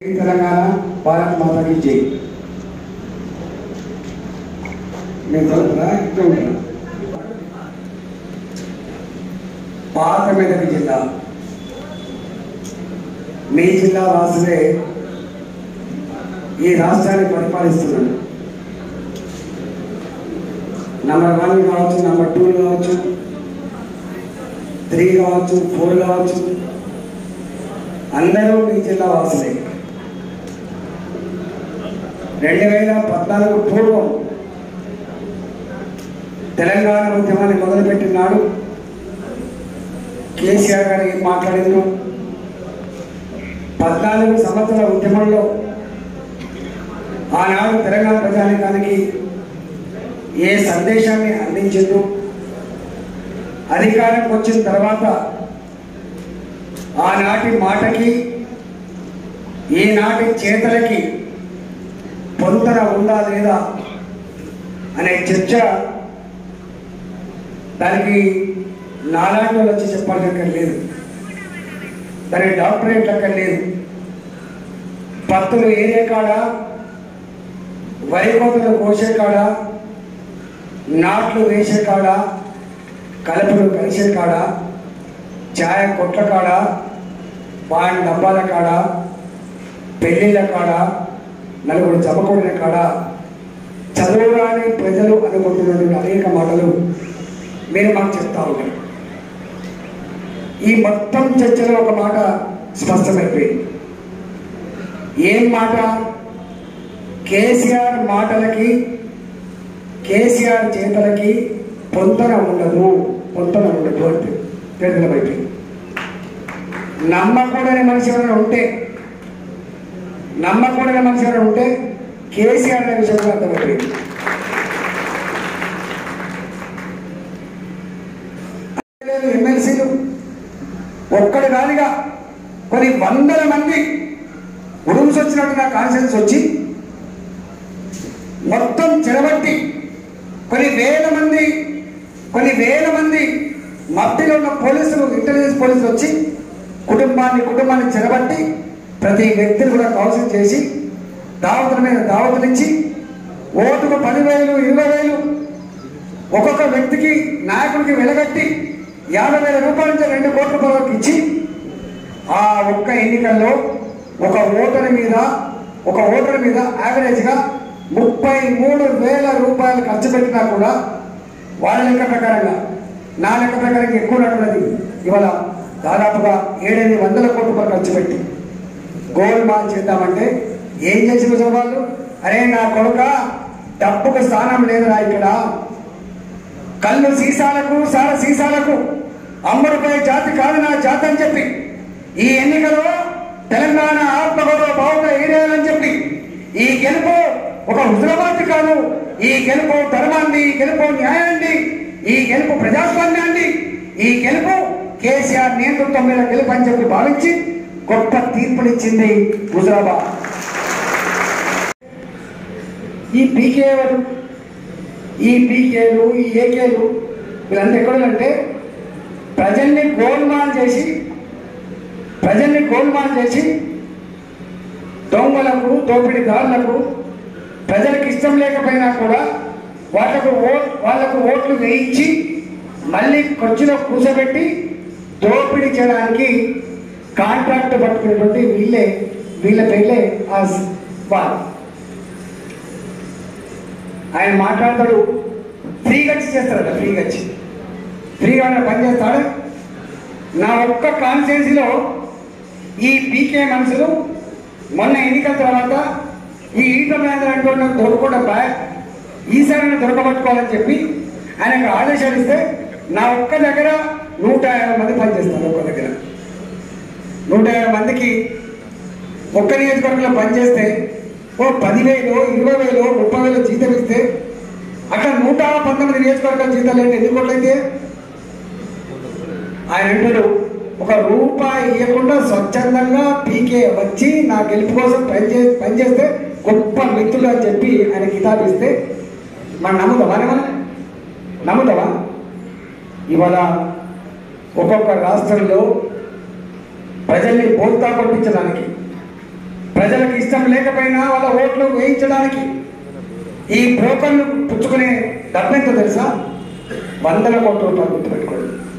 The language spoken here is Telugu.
తెలంగాణ భారత్ మాతకి జై నేను చదువుతున్నా ఇట్లా ఉంటాను పాత మెదక్ జిల్లా మీ జిల్లా వాసులే ఈ రాష్ట్రాన్ని పరిపాలిస్తున్నాడు నంబర్ వన్ కావచ్చు నంబర్ టూ కావచ్చు త్రీ కావచ్చు ఫోర్ కావచ్చు అందరూ మీ జిల్లా వాసులే రెండు వేల పద్నాలుగు పూర్వం తెలంగాణ ఉద్యమాన్ని మొదలుపెట్టినాడు కేసీఆర్ గారు ఏం మాట్లాడిండ్రు పద్నాలుగు సంవత్సరాల ఉద్యమంలో ఆనాడు తెలంగాణ ప్రజానికానికి ఏ సందేశాన్ని అందించిండ్రు అధికారంకి వచ్చిన తర్వాత ఆనాటి మాటకి ఈనాటి చేతలకి పొంతన ఉందా లేదా అనే చర్చ దానికి నాలాంటి వాళ్ళు వచ్చి చెప్పాల్సిన లేదు దానికి డాక్టరేట్ అక్కడ లేదు పత్తులు ఏరే కాడ వరి కోతలు కోసే కాడ నాట్లు వేసే కాడ కలుపులు కలిసే కాడ ఛాయ కొట్ల కాడ పాన్ డబ్బాల కాడ పెళ్ళిళ్ళ కాడ నలుగురు చమకూడిన కాడ చదువురాని ప్రజలు అనుకుంటున్నటువంటి అనేక మాటలు మీరు మాకు చెప్తా ఉంటారు ఈ మొత్తం చర్చలో ఒక మాట స్పష్టమైపోయింది ఏం మాట కేసీఆర్ మాటలకి కేసీఆర్ చేతలకి పొంతన ఉండదు పొంతన ఉండదు అంటే పేదలమైపోయింది నమ్మకూడని మనిషి ఎవరైనా ఉంటే నమ్మకూడని మనిషి ఎవరైనా ఉంటే కేసీఆర్ అనే విషయం కూడా అర్థమైపోయింది ఎమ్మెల్సీలు ఒక్కడు కాదుగా కొన్ని వందల మంది ఉడుమ్స్ వచ్చినట్టు నా కాన్ఫిడెన్స్ వచ్చి మొత్తం చెరబట్టి కొన్ని వేల మంది కొన్ని వేల మంది మధ్యలో ఉన్న పోలీసులు ఇంటెలిజెన్స్ పోలీసులు వచ్చి కుటుంబాన్ని కుటుంబాన్ని చెరబట్టి ప్రతి వ్యక్తిని కూడా కౌన్సిల్ చేసి దావతుల మీద దావతులు ఇచ్చి ఓటుకు పదివేలు ఇరవై వేలు ఒక్కొక్క వ్యక్తికి నాయకుడికి వెలగట్టి యాభై వేల రూపాయల నుంచి రెండు కోట్ల రూపాయలకు ఇచ్చి ఆ ఒక్క ఎన్నికల్లో ఒక ఓటరు మీద ఒక ఓటరు మీద యావరేజ్గా ముప్పై మూడు వేల రూపాయలు ఖర్చు పెట్టినా కూడా వాళ్ళ లెక్క ప్రకారంగా నా లెక్క ప్రకారంగా ఎక్కువ ఉన్నటువంటిది ఇవాళ దాదాపుగా ఏడెనిమిది వందల కోట్ల రూపాయలు ఖర్చు పెట్టి గోల్ మాల్ చేద్దామంటే ఏం చేసిన వాళ్ళు అరే నా కొడుక డబ్బుకు స్థానం లేదురా ఇక్కడ కళ్ళు సీసాలకు సార సీసాలకు అమ్మడిపై జాతి కాదు నా జాతి అని చెప్పి ఈ ఎన్నికలో తెలంగాణ ఆత్మగౌరవ భావంగా ఏరేయాలని చెప్పి ఈ గెలుపు ఒక హుజరాబాద్ కాదు ఈ గెలుపు ధర్మాన్ని ఈ గెలుపు న్యాయాన్ని ఈ గెలుపు ప్రజాస్వామ్యాన్ని ఈ గెలుపు కేసీఆర్ నేతృత్వం మీద గెలుపు అని చెప్పి భావించి గొప్ప తీర్పునిచ్చింది హుజరాబాద్ ఈ పీకే ఎవరు ఈ పీకేలు ఈ ఏకేలు వీళ్ళంతా ఎక్కడంటే ప్రజల్ని గోల్మాల్ చేసి ప్రజల్ని గోల్మాల్ చేసి దొంగలకు దోపిడీదారులకు ప్రజలకు ఇష్టం లేకపోయినా కూడా వాళ్ళకు ఓట్ వాళ్ళకు ఓట్లు వేయించి మళ్ళీ కొచ్చిలో కూర్చోబెట్టి దోపిడీ చేయడానికి కాంట్రాక్ట్ పట్టుకునేటువంటి వీళ్ళే వీళ్ళ పేర్లే ఆ వాళ్ళు ఆయన మాట్లాడతాడు ఫ్రీగా ఇచ్చి చేస్తాడట ఫ్రీగా ఇచ్చి ఫ్రీగా ఏమైనా పని చేస్తాడు నా ఒక్క కాన్స్టిట్యున్సీలో ఈ పీకే మనుషులు మొన్న ఎన్నికల తర్వాత ఈ ఈట మహేంద్ర అంటే దొరకకుండా బా ఈసారి దొరకబట్టుకోవాలని చెప్పి ఆయనకు ఆదేశాలు ఇస్తే నా ఒక్క దగ్గర నూట యాభై మంది పనిచేస్తారు ఒక్క దగ్గర నూట యాభై మందికి ఒక్క నియోజకవర్గంలో పనిచేస్తే ఓ పదివేలు ఇరవై వేలు ముప్పై వేలు జీతం ఇస్తే అక్కడ నూట పంతొమ్మిది నియోజకవర్గాల జీతాలు ఏంటి ఎన్ని కోట్లు అయితే ఆయన అంటాడు ఒక రూపాయి ఇవ్వకుండా స్వచ్ఛందంగా పీకే వచ్చి నా గెలుపు కోసం పనిచే పనిచేస్తే గొప్ప మిత్రులు అని చెప్పి ఆయన కితాబు ఇస్తే మనం నమ్ముతామా మనం నమ్ముతామా ఇవాళ ఒక్కొక్క రాష్ట్రంలో ప్రజల్ని బోల్తా కొట్టించడానికి ప్రజలకు ఇష్టం లేకపోయినా వాళ్ళ ఓట్లు వేయించడానికి ఈ బ్రోకర్లు పుచ్చుకునే డబ్బెంతో తెలుసా వందల కోట్ల రూపాయలు గుర్తుపెట్టుకోండి